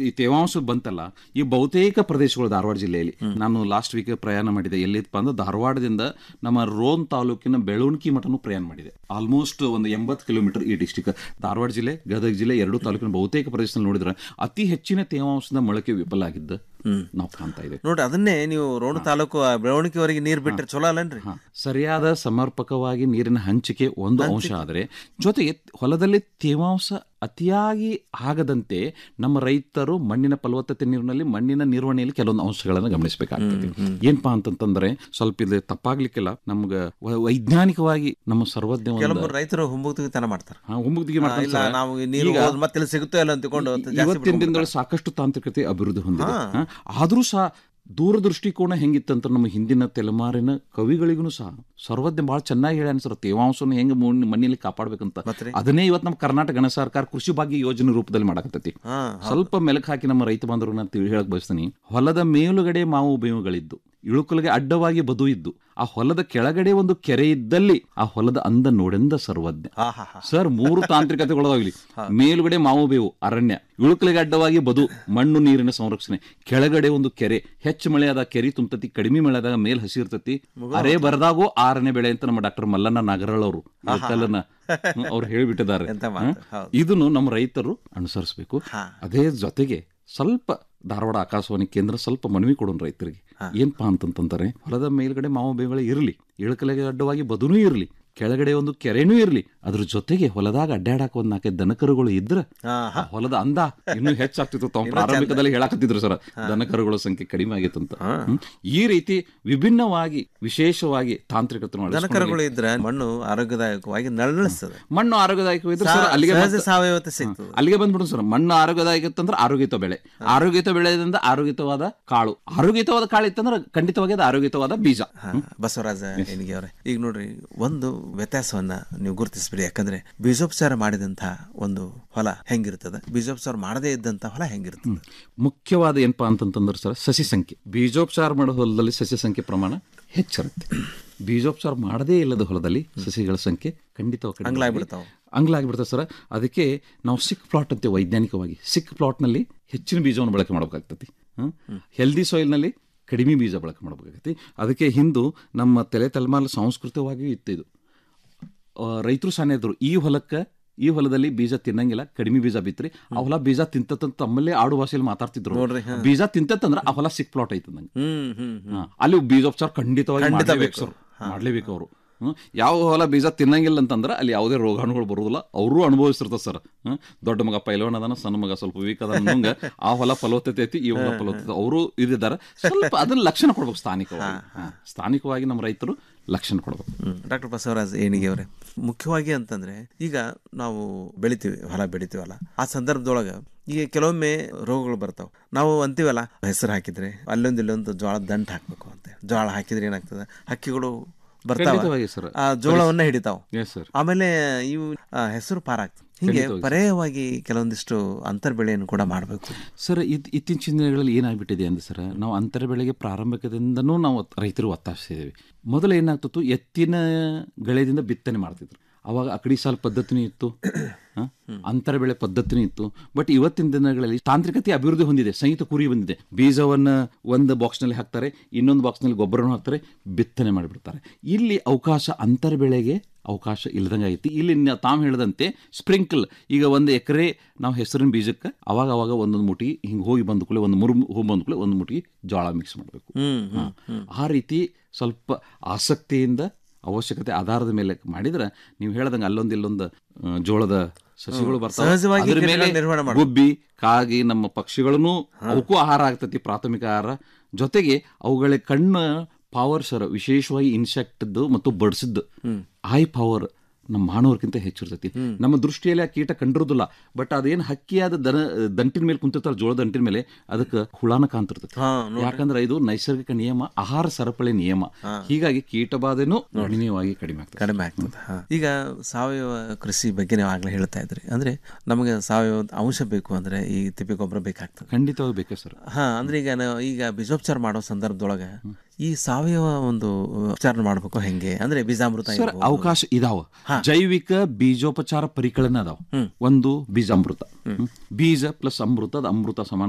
ಈ ತೇವಾಂಶ ಬಂತಲ್ಲ ಈ ಬಹುತೇಕ ಪ್ರದೇಶಗಳು ಧಾರವಾಡ ಜಿಲ್ಲೆಯಲ್ಲಿ ನಾನು ಲಾಸ್ಟ್ ವೀಕ್ ಪ್ರಯಾಣ ಮಾಡಿದೆ ಎಲ್ಲಿಪ್ಪ ಅಂದ್ರೆ ಧಾರವಾಡದಿಂದ ನಮ್ಮ ರೋನ್ ತಾಲೂಕಿನ ಬೆಳವಣಿಗೆ ಮಠನೂ ಪ್ರಯಾಣ ಮಾಡಿದೆ ಆಲ್ಮೋಸ್ಟ್ ಒಂದು ಎಂಬತ್ತು ಕಿಲೋಮೀಟರ್ ಈ ಡಿಸ್ಟಿಕ್ ಧಾರವಾಡ ಜಿಲ್ಲೆ ಗದಗ ಜಿಲ್ಲೆ ಎರಡು ತಾಲೂಕಿನ ಬಹುತೇಕ ಪ್ರದೇಶದಲ್ಲಿ ನೋಡಿದ್ರೆ ಅತಿ ಹೆಚ್ಚಿನ ತೇವಾಂಶದ ಮೊಳಕೆ ವಿಫಲ ಆಗಿದ್ದ ನಾವು ಕಾಣ್ತಾ ಇದ್ದೇವೆ ನೋಡ್ರಿ ಅದನ್ನೇ ನೀವು ರೋಣ ತಾಲೂಕು ಆ ಬೆಳವಣಿಗೆವರೆಗೆ ನೀರ್ ಬಿಟ್ರೆ ಚಲೋ ಅಲ್ಲನ್ರಿ ಹಾ. ಸರಿಯಾದ ಸಮರ್ಪಕವಾಗಿ ನೀರಿನ ಹಂಚಿಕೆ ಒಂದು ಅಂಶ ಆದರೆ ಜೊತೆಗೆ ಹೊಲದಲ್ಲಿ ತೇವಾಂಶ ಅತಿಯಾಗಿ ಆಗದಂತೆ ನಮ್ಮ ರೈತರು ಮಣ್ಣಿನ ಫಲವತ್ತತೆ ನೀರಿನಲ್ಲಿ ಮಣ್ಣಿನ ನಿರ್ವಹಣೆಯಲ್ಲಿ ಕೆಲವೊಂದು ಅಂಶಗಳನ್ನು ಗಮನಿಸಬೇಕಾಗ್ತದೆ ಏನಪ್ಪಾ ಅಂತಂತಂದ್ರೆ ಸ್ವಲ್ಪ ಇದು ತಪ್ಪಾಗ್ಲಿಕ್ಕಿಲ್ಲ ನಮ್ಗ ವೈ- ವೈಜ್ಞಾನಿಕವಾಗಿ ನಮ್ಮ ಸರ್ವಜ್ಞ ಒಂದು- ಕೆಲವೊಬ್ರು ರೈತರು ಹುಂಬುತ್ತಿಗೆ ಮಾಡ್ತಾರೆ ಹಾ, ಒಮ್ಮುಗ್ದಿಗೆ ಆ, ಮಾಡ್ತಾರೆ ಇಲ್ಲ ಸರ್. ನಾವು ನೀರು ಈಗ- ಹೋದ್ ಮತ್ತೆ ಇಲ್ಲಿ ಸಿಗುತ್ತೋ ಇಲ್ಲ ಅಂತ ತಿಳ್ಕೊಂಡು ಜಾಸ್ತಿ ಇವತ್ತಿನ ಬಿಟ್ಕೊಂಡ್ಬಿಡ್ತಾರೆ. ದಿನದೊಳಗೆ ಸಾಕಷ್ಟು ತಾಂತ್ರಿಕತೆ ಅಭಿವೃದ್ಧಿ ಹೊಂದಿದೆ ಹಾ? ಆದ್ರೂ ಸಹ ದೂರದೃಷ್ಟಿಕೋನ ಹೆಂಗಿತ್ತಂತ ನಮ್ಮ ಹಿಂದಿನ ತಲೆಮಾರಿನ ಕವಿಗಳಿಗೂ ಸಹ ಸರ್ವಜ್ಞ ಬಹಳ ಚೆನ್ನಾಗಿ ಹೇಳಿ ಅನ್ಸರ್ ತೇವಾಂಶನ ಹೆಂಗ್ ಮಣ್ಣ್- ಮಣ್ಣಿನಲ್ಲಿ ಕಾಪಾಡ್ಬೇಕಂತ ಅದನ್ನೇ ಇವತ್ತು ನಮ್ಮ ಕರ್ನಾಟಕ ಗಣ ಸರ್ಕಾರ ಕೃಷಿ ಭಾಗ್ಯ ಯೋಜನೆ ರೂಪದಲ್ಲಿ ಮಾಡಕತ್ತೈತಿ ಹಾ, ಸ್ವಲ್ಪ ಮೆಲಕ್ ಹಾಕಿ ನಮ್ಮ ರೈತ ಬಾಂಧವರನ್ನ ತಿಳಿ ಹೇಳಕ್ ಬಯಸ್ತೀನಿ ಹೊಲದ ಮೇಲುಗಡೆ ಮಾವು ಬೇವುಗಳಿದ್ದು ಇಳುಕಲಿಗೆ ಅಡ್ಡವಾಗಿ ಬದು ಇದ್ದು ಆ ಹೊಲದ ಕೆಳಗಡೆ ಒಂದು ಕೆರೆ ಇದ್ದಲ್ಲಿ ಆ ಹೊಲದ ಅಂದ ನೋಡೆಂದ ಸರ್ವಜ್ಞ ಆಹಾಹಾ. ಸರ್ ಮೂರು ತಾಂತ್ರಿಕತೆಗಳದಾಗಲಿ ಮೇಲುಗಡೆ ಮಾವು ಬೇವು ಅರಣ್ಯ ಇಳುಕಲಿಗೆ ಅಡ್ಡವಾಗಿ ಬದು ಮಣ್ಣು ನೀರಿನ ಸಂರಕ್ಷಣೆ ಕೆಳಗಡೆ ಒಂದು ಕೆರೆ ಹೆಚ್ಚು ಮಳೆ ಆದಾಗ ಕೆರೆ ತುಂಬತತಿ ಕಡಿಮೆ ಮಳೆ ಆದಾಗ ಮೇಲ್ ಹಸಿ ಇರ್ತತಿ ಅರೆ ಬರದಾಗೋ ಆರನೇ ಬೆಳೆ ಅಂತ ನಮ್ಮ ಡಾಕ್ಟರ್ ಮಲ್ಲಣ್ಣ ನಾಗರಳ್ ಅವರು ಇಳಕಲ್ಲನ್ನ ಅವ್ರು ಹೇಳಿಬಿಟ್ಟಿದ್ದಾರೆ ಎಂತ ಮಾತು, ಹೌದು. ಇದನ್ನು ನಮ್ಮ ರೈತರು ಅನುಸರಿಸಬೇಕು ಅದೇ ಜೊತೆಗೆ ಸ್ವಲ್ಪ ಧಾರವಾಡ ಆಕಾಶವಾಣಿ ಕೇಂದ್ರ ಸ್ವಲ್ಪ ಮನವಿ ಕೊಡೋಣ ರೈತರಿಗೆ ಏನಪ್ಪಾ ಅಂತಂತಂತಾರೆ ಹೊಲದ ಮೇಲ್ಗಡೆ ಮಾವು ಬೇವುಗಳು ಇರಲಿ ಇಳಕಲೆಗೆ ಅಡ್ಡವಾಗಿ ಬದುನೂ ಇರಲಿ ಕೆಳಗಡೆ ಒಂದು ಕೆರೆನೂ ಇರಲಿ ಅದ್ರ ಜೊತೆಗೆ ಹೊಲದಾಗ ಅಡ್ಡಾಡಕ ಒಂದ್ ನಾಲ್ಕೈದು ದನಕರುಗಳು ಇದ್ರ ಆ ಹೊಲದ ಅಂದ ಇನ್ನೂ ಹೆಚ್ಚಾಗ್ತಿತ್ತು ತಾವು ಪ್ರಾರಂಭಿಕದಲ್ಲಿ ಹೇಳಾಕತ್ತಿದ್ರು ಸರ್ ದನಕರುಗಳ ಸಂಖ್ಯೆ ಕಡಿಮೆ ಆಗಿತ್ತಂತ ಹ್ಮ್. ಈ ರೀತಿ ವಿಭಿನ್ನವಾಗಿ ವಿಶೇಷವಾಗಿ ತಾಂತ್ರಿಕತೆ ದನಕರುಗಳು ಇದ್ರೆ ಮಣ್ಣು ಆರೋಗ್ಯದಾಯಕವಾಗಿ ನಳನಳಿಸ್ತದೆ ಮಣ್ಣು ಆರೋಗ್ಯದಾಯಕವಿದ್ರೆ ಸರ್ ಸಾ- ಅಲ್ಲಿಗೆ ಸಹಜ ಮತ್ತೆ- ಸಾವಯವತೆ ಸಿಗ್ತದೆ. ಅಲ್ಲಿಗೆ ಬಂದ್ಬಿಡು ಸರ್ ಮಣ್ಣು ಆರೋಗ್ಯದಾಯಕ ಇತ್ತಂದ್ರೆ ಆರೋಗ್ಯಯುತ ಬೆಳೆ ಆರೋಗ್ಯಯುತ ಬೆಳೆದಿಂದ ಆರೋಗ್ಯತವಾದ ಕಾಳು ಆರೋಗ್ಯತವಾದ ಕಾಳು ಇತ್ತಂದ್ರೆ ಖಂಡಿತವಾಗಿ ಅದು ಆರೋಗ್ಯತವಾದ ಬೀಜ ಹಾ, ಬಸವರಾಜ ಹೆಣಿಗೆ ಅವರೇ ಈಗ ನೋಡ್ರಿ ಒಂದು ವ್ಯತ್ಯಾಸವನ್ನ ನೀವು ಗುರುತಿಸ್ಬಿಡಿ ಯಾಕಂದ್ರೆ ಬೀಜೋಪಚಾರ ಮಾಡಿದಂತ ಒಂದು ಹೊಲ ಹೆಂಗಿರ್ತದ ಬೀಜೋಪಚಾರ ಮಾಡದೇ ಇದ್ದಂತ ಹೊಲ ಹೆಂಗಿರ್ತದೆ ಮುಖ್ಯವಾದ ಏನಪ್ಪಾ ಅಂತಂತಂದ್ರೆ ಸರ್ ಸಸಿ ಸಂಖ್ಯೆ ಬೀಜೋಪಚಾರ ಮಾಡೋ ಹೊಲದಲ್ಲಿ ಸಸಿ ಸಂಖ್ಯೆ ಪ್ರಮಾಣ ಹೆಚ್ಚಿರುತ್ತೆ ಬೀಜೋಪಚಾರ ಮಾಡದೇ ಇಲ್ಲದ ಹೊಲದಲ್ಲಿ ಸಸಿಗಳ ಸಂಖ್ಯೆ ಖಂಡಿತವಾಗಿ ಕಡಿಮೆ ಅಂಗ್ಲಾಗ್ಬಿಡ್ತಾವೆ. ಅಂಗ್ಲಾಗ್ಬಿಡ್ತಾವೆ ಸರ್ ಅದಕ್ಕೆ ನಾವು ಸಿಕ್ ಪ್ಲಾಟ್ ಅಂತೆ ವೈಜ್ಞಾನಿಕವಾಗಿ ಸಿಕ್ ಪ್ಲಾಟ್ನಲ್ಲಿ ಹೆಚ್ಚಿನ ಬೀಜವನ್ನು ಬಳಕೆ ಮಾಡಬೇಕಾಗ್ತತಿ ಹೆಲ್ದಿ ಸಾಯಿಲ್ನಲ್ಲಿ ಕಡಿಮೆ ಬೀಜ ಬಳಕೆ ಮಾಡಬೇಕಾಗತಿ ಅದಕ್ಕೆ ಹಿಂದೂ ನಮ್ಮ ತಲೆ ತಲೆಮಾರು ಸಾಂಸ್ಕೃತಿಕವಾಗಿಯೂ ಇತ್ತು ಇದು ರೈತರು ಸಾನೆ ಇದ್ರು ಈ ಹೊಲಕ್ಕೆ ಈ ಹೊಲದಲ್ಲಿ ಬೀಜ ತಿನ್ನಂಗಿಲ್ಲ ಕಡಿಮೆ ಬೀಜ ಬಿತ್ರಿ ಆ ಹೊಲ ಬೀಜ ತಿಂತಂತ ತಮ್ಮಲ್ಲೇ ಆಡು ಭಾಷೆಯಲ್ಲಿ ಮಾತಾಡ್ತಿದ್ರು ನೋಡ್ರಿ, ಹಾ. ಬೀಜ ತಿಂತಂದ್ರ ಆ ಹೊಲ ಸಿಕ್ ಪ್ಲಾಟ್ ಐತೆ ನಂಗೆ ಹ್ಮ್ ಹ್ಮ್ ಹ್ಮ್. ಹಾ, ಅಲ್ಲಿ ಬೀಜೋಪಚಾರ ಖಂಡಿತವಾಗಿ ಖಂಡಿತ ಮಾಡ್ಲೇಬೇಕು ಬೇಕು. ಸರ್ ಮಾಡ್ಲೇಬೇಕು ಅವರು ಹ್ಮ್. ಯಾವ ಹೊಲ ಬೀಜ ತಿನ್ನಂಗಿಲ್ಲ ಅಂತಂದ್ರೆ ಅಲ್ಲಿ ಯಾವುದೇ ರೋಗಾಣುಗಳು ಬರುವುದಿಲ್ಲ ಅವರು ಅನುಭವಿಸಿರ್ತಾರೆ ಸರ್ ಹ್ಮ್. ದೊಡ್ಡ ಮಗ ಪೈಲವನ್ ಅದಾನ ಸಣ್ಣ ಮಗ ಸ್ವಲ್ಪ ವೀಕ್ ಅದಾನ ಅನ್ನೋಂಗ ಆ ಹೊಲ ಫಲವತ್ತತೆ ಐತಿ ಈ ಹೊಲ ಫಲವತ್ತತೆ ಅವರು ಇದಿದ್ದಾರೆ ಸ್ವಲ್ಪ ಅದನ್ನ ಲಕ್ಷಣ ಕೊಡ್ಬೇಕು ಸ್ಥಾನಿಕವಾಗಿ ಹಾ. ಸ್ಥಾನಿಕವಾಗಿ ನಮ್ಮ ರೈತರು ಲಕ್ಷಣ ಕೊಡ್ಬೇಕು ಡಾಕ್ಟರ್ ಬಸವರಾಜ್ ಏಣಿಗೆ ಅವರೇ ಮುಖ್ಯವಾಗಿ ಅಂತಂದ್ರೆ ಈಗ ನಾವು ಬೆಳಿತೀವಿ ಹೊಲ ಬೆಳಿತೀವಲ್ಲ ಆ ಸಂದರ್ಭದೊಳಗ ಈಗ ಕೆಲವೊಮ್ಮೆ ರೋಗಗಳು ಬರ್ತಾವ ನಾವು ಅಂತೀವಲ್ಲ ಹೆಸರು ಹಾಕಿದ್ರೆ ಅಲ್ಲೊಂದು ಇಲ್ಲೊಂದು ಜೋಳದ ದಂಟ್ ಹಾಕ್ಬೇಕು ಅಂತ ಜೋಳ ಹಾಕಿದ್ರೆ ಏನಾಗ್ತದೆ ಹಕ್ಕಿಗಳು ಬರ್ತಾವ ಖಂಡಿತವಾಗಿ ಸರ್. ಆ ಜೋಳವನ್ನ ಹಿಡಿತಾವ Yes, sir. ಆಮೇಲೆ ಇವು ಆ, ಹೆಸರು ಪಾರಾಗ್ತದೆ ಹಿಂಗೆ ಖಂಡಿತವಾಗಿ. ಪರ್ಯಾಯವಾಗಿ ಕೆಲವೊಂದಿಷ್ಟು ಅಂತರ್ ಬೆಳೆಯನ್ನು ಕೂಡ ಮಾಡಬೇಕು ಸರ್ ಇದ್ ಇತ್ತೀಚಿನ ದಿನಗಳಲ್ಲಿ ಏನಾಗ್ಬಿಟ್ಟಿದೆ ಅಂದ್ರೆ ಸರ್ ನಾವು ಅಂತರ ಬೆಳೆಗೆ ಪ್ರಾರಂಭಿಕದಿಂದನೂ ನಾವು ರೈತರು ಒತ್ತಾಯಿಸಿದ್ದೇವೆ ಮೊದಲು ಏನಾಗ್ತಿತ್ತು ಎತ್ತಿನ ಗೆಳೆದಿಂದ ಬಿತ್ತನೆ ಮಾಡ್ತಿದ್ರು ಅವಾಗ ಅಕಡಿ ಸಾಲ್ ಪದ್ಧತಿನೂ ಇತ್ತು ಹ? ಅಂತರ ಬೆಳೆ ಪದ್ಧತಿನೂ ಇತ್ತು ಬಟ್ ಇವತ್ತಿನ ದಿನಗಳಲ್ಲಿ ತಾಂತ್ರಿಕತೆ ಅಭಿವೃದ್ಧಿ ಹೊಂದಿದೆ ಸಂಯುಕ್ತ ಕುರಿ ಬಂದಿದೆ ಬೀಜವನ್ನ ಒಂದು ಬಾಕ್ಸ್ನಲ್ಲಿ ಹಾಕ್ತಾರೆ ಇನ್ನೊಂದು ಬಾಕ್ಸ್ನಲ್ಲಿ ಗೊಬ್ಬರವನ್ನು ಹಾಕ್ತಾರೆ ಬಿತ್ತನೆ ಮಾಡಿಬಿಡ್ತಾರೆ ಇಲ್ಲಿ ಅವಕಾಶ ಅಂತರ ಬೆಳೆಗೆ ಅವಕಾಶ ಇಲ್ದಂಗೆ ಐತಿ ಇಲ್ಲಿ ನ- ತಾವು ಹೇಳಿದಂತೆ ಸ್ಪ್ರಿಂಕಲ್ ಈಗ ಒಂದು ಎಕರೆ ನಾವು ಹೆಸರಿನ ಬೀಜಕ್ಕೆ ಅವಾಗ ಅವಾಗ ಒಂದೊಂದು ಮುಟಿ ಹಿಂಗೆ ಹೋಗಿ ಬಂದ ಕೂಡಲೇ ಒಂದು ಮುರು ಹೋಗಿ ಬಂದ ಕೂಡಲೇ ಒಂದು ಮುಟಿ ಜೋಳ ಮಿಕ್ಸ್ ಮಾಡಬೇಕು ಹ್ಮ್, ಆ ರೀತಿ ಸ್ವಲ್ಪ ಆಸಕ್ತಿಯಿಂದ ಅವಶ್ಯಕತೆ ಆಧಾರದ ಮೇಲೆ ಮಾಡಿದ್ರೆ ನೀವು ಹೇಳ್ದಂಗೆ ಅಲ್ಲೊಂದು ಇಲ್ಲೊಂದು ಆ, ಜೋಳದ ಸಸಿಗಳು ಬರ್ತಾವೆ ಸಹಜವಾಗಿ ಅದ್ರ ಮೇಲೆ ಗಿಡಗಳನ್ನ ನಿರ್ವಹಣೆ ಮಾಡ್ಬೇಕು. ಗುಬ್ಬಿ ಕಾಗಿ ನಮ್ಮ ಪಕ್ಷಿಗಳನ್ನು ಅವಕ್ಕೂ ಆಹಾರ ಆಗ್ತತಿ ಪ್ರಾಥಮಿಕ ಆಹಾರ ಜೊತೆಗೆ ಅವುಗಳ ಕಣ್ಣು ಪವರ್ ಸರ್ ವಿಶೇಷವಾಗಿ ಇನ್ಸೆಕ್ಟ್ದು ಮತ್ತು ಬರ್ಡ್ಸ್ದು ಐ ಪವರ್ ನಮ್ಮ ಮಾನವರ್ಕಿಂತ ಹೆಚ್ಚಿರ್ತೈತಿ ನಮ್ಮ ದೃಷ್ಟಿಯಲ್ಲಿ ಆ ಕೀಟ ಕಂಡಿರೋದಿಲ್ಲ ಬಟ್ ಅದೇನು ಹಕ್ಕಿಯಾದ ದನ ದಂಟಿನ ಮೇಲೆ ಕುಂತಿರ್ತಾರ ಜೋಳದ ದಂಟಿನ ಮೇಲೆ ಅದಕ್ಕೆ ಹುಳಾನ ಕಾಣ್ತಿರ್ತೈತಿ ಹಾ, ಯಾಕಂದ್ರೆ ಇದು ನೈಸರ್ಗಿಕ ನಿಯಮ ಆಹಾರ ಸರಪಳಿ ನಿಯಮ ಹೀಗಾಗಿ ಕೀಟಬಾಧೆನೂ ಗಣನೀಯವಾಗಿ ಕಡಿಮೆ ಆಗ್ತದೆ ಕಡಿಮೆ ಆಗ್ತದೆ ಈಗ ಸಾವಯವ ಕೃಷಿ ಬಗ್ಗೆ ನೀವು ಆಗ್ಲೇ ಹೇಳ್ತಾ ಇದ್ರಿ ಅಂದ್ರೆ ನಮಗೆ ಸಾವಯವ ಅಂಶ ಬೇಕು ಅಂದ್ರೆ ಈ ತಿಪ್ಪೆ ಗೊಬ್ಬರ ಬೇಕಾಗ್ತದೆ ಖಂಡಿತವಾಗಿ ಬೇಕೇ ಸರ್ ಹಾ ಅಂದ್ರೆ ಈಗ ನಾವು ಈಗ ಬೀಜೋಪಚಾರ ಮಾಡೋ ಸಂದರ್ಭದೊಳಗ ಈ ಸಾವಯವ ಒಂದು ಉಪಚಾರ ಮಾಡ್ಬೇಕು ಹೆಂಗೆ ಅಂದ್ರೆ ಬೀಜಾಮೃತ ಸರ್ ಇರ್ಬೋದು. ಅವಕಾಶ ಇದಾವ ಜೈವಿಕ ಬೀಜೋಪಚಾರ ಪರಿಕಳನ ಅದಾವ ಒಂದು ಬೀಜಾಮೃತ ಹ್ಮ್. ಬೀಜ ಪ್ಲಸ್ ಅಮೃತ ಅದು ಅಮೃತ ಸಮಾನ